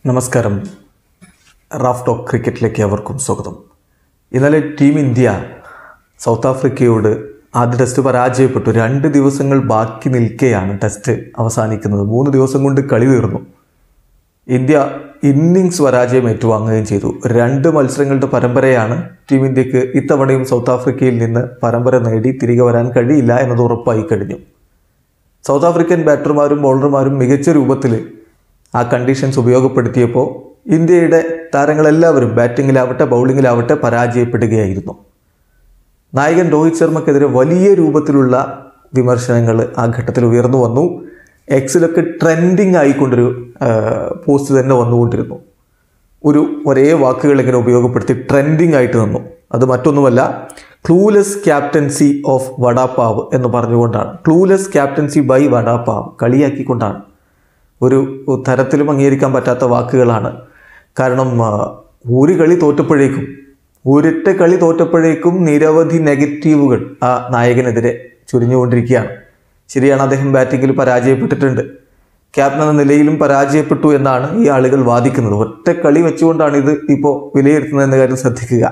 നമസ്കാരം Raf talk ക്രിക്കറ്റിലേക്ക് അവർക്കും സ്വാഗതം ഇന്നലെ ടീം ഇന്ത്യ സൗത്ത് ആഫ്രിക്കയോട് ആദ്യ ടെസ്റ്റ് പരാജയപ്പെട്ടു രണ്ട് ദിവസങ്ങൾ ബാക്കി നിൽക്കെയാണ് ടെസ്റ്റ് അവസാനിക്കുന്നത് മൂന്ന് ദിവസം കൊണ്ട് കളി തീർന്നു ഇന്ത്യ ഇന്നിങ്സ് പരാജയം ഏറ്റുവാങ്ങുകയും ചെയ്തു രണ്ട് മത്സരങ്ങളുടെ പരമ്പരയാണ് ടീം ഇന്ത്യക്ക് ഇത്തവണയും സൗത്ത് ആഫ്രിക്കയിൽ നിന്ന് പരമ്പര നേടി തിരികെ വരാൻ കഴിയില്ല എന്നത് ഉറപ്പായി കഴിഞ്ഞു സൗത്ത് ആഫ്രിക്കൻ ബാറ്റർമാരും ബൗളർമാരും മികച്ച രൂപത്തിൽ ആ കണ്ടീഷൻസ് ഉപയോഗപ്പെടുത്തിയപ്പോൾ ഇന്ത്യയുടെ താരങ്ങളെല്ലാവരും ബാറ്റിങ്ങിലാവട്ടെ ബൗളിങ്ങിലാവട്ടെ പരാജയപ്പെടുകയായിരുന്നു നായകൻ രോഹിത് ശർമ്മക്കെതിരെ വലിയ രൂപത്തിലുള്ള വിമർശനങ്ങൾ ആ ഘട്ടത്തിൽ ഉയർന്നു വന്നു എക്സിലൊക്കെ ട്രെൻഡിങ് ആയിക്കൊണ്ടൊരു ആ, പോസ്റ്റ് തന്നെ വന്നുകൊണ്ടിരുന്നു ഒരു ഒരേ വാക്കുകൾ ഇങ്ങനെ ഉപയോഗപ്പെടുത്തി ട്രെൻഡിങ് ആയിട്ട് നിന്നു അത് മറ്റൊന്നുമല്ല ക്ലൂലെസ് ക്യാപ്റ്റൻസി ഓഫ് വടാപ്പാവ് എന്ന് പറഞ്ഞുകൊണ്ടാണ് ക്ലൂലെസ് ക്യാപ്റ്റൻസി ബൈ വടാപ്പാവ് കളിയാക്കിക്കൊണ്ടാണ് ഒരു തരത്തിലും അംഗീകരിക്കാൻ പറ്റാത്ത വാക്കുകളാണ് കാരണം ആ, ഒരു കളി തോറ്റപ്പോഴേക്കും ഒരൊറ്റ കളി തോറ്റപ്പോഴേക്കും നിരവധി നെഗറ്റീവുകൾ ആ നായകനെതിരെ ചുരിഞ്ഞുകൊണ്ടിരിക്കുകയാണ് ശരിയാണ് അദ്ദേഹം ബാറ്റിങ്ങിൽ പരാജയപ്പെട്ടിട്ടുണ്ട് ക്യാപ്റ്റൻ എന്ന നിലയിലും പരാജയപ്പെട്ടു എന്നാണ് ഈ ആളുകൾ വാദിക്കുന്നത് ഒറ്റ കളി വെച്ചുകൊണ്ടാണ് ഇത് ഇപ്പോൾ വിലയിരുത്തുന്നത് എന്ന കാര്യം ശ്രദ്ധിക്കുക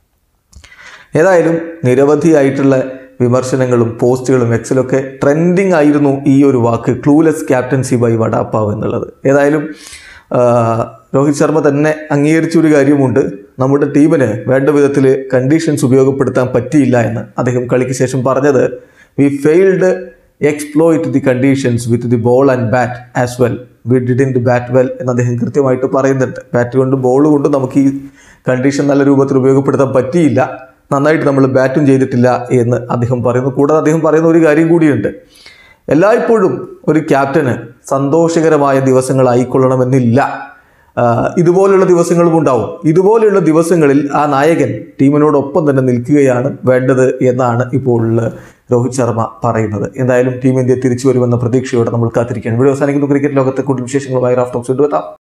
ഏതായാലും നിരവധിയായിട്ടുള്ള വിമർശനങ്ങളും പോസ്റ്റുകളും എക്സിലൊക്കെ ട്രെൻഡിങ് ആയിരുന്നു ഈ ഒരു വാക്ക് ക്ലൂലെസ് ക്യാപ്റ്റൻസി ബൈ വടാപ്പാവ് എന്നുള്ളത് ഏതായാലും ആ, രോഹിത് ശർമ്മ തന്നെ അംഗീകരിച്ച ഒരു കാര്യമുണ്ട് നമ്മുടെ ടീമിന് വേണ്ട വിധത്തിൽ കണ്ടീഷൻസ് ഉപയോഗപ്പെടുത്താൻ പറ്റിയില്ല എന്ന് അദ്ദേഹം കളിക്ക് ശേഷം പറഞ്ഞത് we failed exploit the conditions with the ball and bat as well we didn't bat well എന്ന് അദ്ദേഹം കൃത്യമായിട്ട് പറയുന്നുണ്ട് ബാറ്റ് കൊണ്ടും ബോൾ കൊണ്ടും നമുക്ക് ഈ കണ്ടീഷൻ നല്ല രൂപത്തിൽ ഉപയോഗപ്പെടുത്താൻ പറ്റിയില്ല നന്നായിട്ട് നമ്മൾ ബാറ്റും ചെയ്തിട്ടില്ല എന്ന് അദ്ദേഹം പറയുന്നു കൂടാതെ അദ്ദേഹം പറയുന്ന ഒരു കാര്യം കൂടിയുണ്ട് എല്ലായ്പ്പോഴും ഒരു ക്യാപ്റ്റന് സന്തോഷകരമായ ദിവസങ്ങളായിക്കൊള്ളണമെന്നില്ല ആഹ് ഇതുപോലുള്ള ദിവസങ്ങളും ഉണ്ടാവും ഇതുപോലെയുള്ള ദിവസങ്ങളിൽ ആ നായകൻ ടീമിനോടൊപ്പം തന്നെ നിൽക്കുകയാണ് വേണ്ടത് എന്നാണ് ഇപ്പോൾ രോഹിത് ശർമ്മ പറയുന്നത് എന്തായാലും ടീം ഇന്ത്യ തിരിച്ചു വരുമെന്ന പ്രതീക്ഷയോടെ നമ്മൾ കാത്തിരിക്കുകയാണ് വീഡിയോ അവസാനിക്കുന്നു ക്രിക്കറ്റ് ലോകത്തെ കൂടുതൽ വിശേഷങ്ങളുമായി റാഫ്റ്റോക്സ് കൊണ്ടുവെത്താം